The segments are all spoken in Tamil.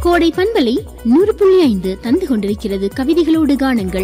கோடை பண்பலை நூறு புள்ளி ஐந்து தந்து கொண்டிருக்கிறது கவிதைகளோடு காணுங்கள்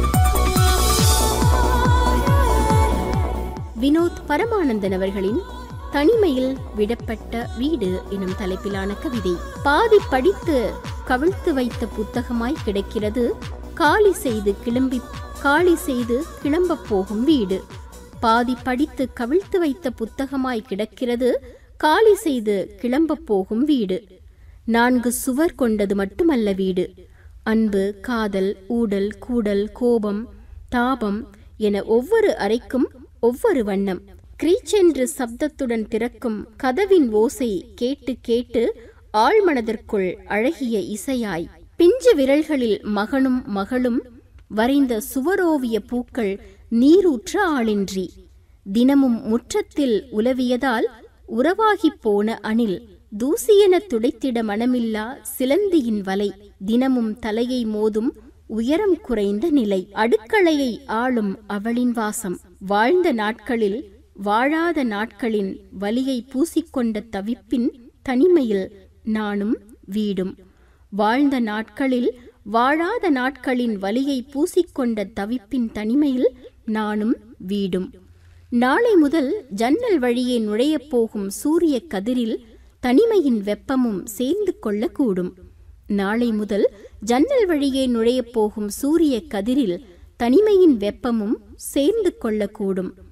வினோத் பரமானந்தன் அவர்களின் தனிமையில் விடப்பட்ட வீடு எனும் தலைப்பிலான கவிதை பாதி படித்து கவிழ்த்து வைத்த புத்தகமாய் கிடக்கிறது காலி செய்து கிளம்பி காலி செய்து கிளம்பப் போகும் வீடு பாதி படித்து கவிழ்த்து வைத்த புத்தகமாய் கிடக்கிறது காலி செய்து கிளம்பப் போகும் வீடு நான்கு சுவர் கொண்டது மட்டுமல்ல வீடு அன்பு காதல் ஊடல் கூடல் கோபம் தாபம் என ஒவ்வொரு அறைக்கும் ஒவ்வொரு வண்ணம் கிரீச்சென்று சப்தத்துடன் திறக்கும் கதவின் ஓசை கேட்டு கேட்டு ஆழ்மனதிற்குள் அழகிய இசையாய் பிஞ்சு விரல்களில் மகனும் மகளும் வரைந்த சுவரோவிய பூக்கள் நீரூற்ற ஆளின்றி தினமும் முற்றத்தில் உலவியதால் உறவாகிப் போன அணில் தூசியென துடைத்திட மனமில்லா சிலந்தியின் வலை தினமும் தலையை மோதும் உயரம் குறைந்த நிலை அடுக்களையை ஆளும் அவளின் வாசம் வாழ்ந்த நாட்களில் வாழாத நாட்களின் வலியை பூசிக்கொண்ட தவிப்பின் தனிமையில் நானும் வீடும் வாழ்ந்த நாட்களில் வாழாத நாட்களின் வலியை பூசிக்கொண்ட தவிப்பின் தனிமையில் நானும் வீடும் நாளை முதல் ஜன்னல் வழியே நுழையப் போகும் சூரிய கதிரில் தனிமையின் வெப்பமும் சேர்ந்து கொள்ளக்கூடும் நாளை முதல் ஜன்னல் வழியே நுழையப் போகும் சூரிய கதிரில் தனிமையின் வெப்பமும் சேர்ந்து கொள்ளக்கூடும்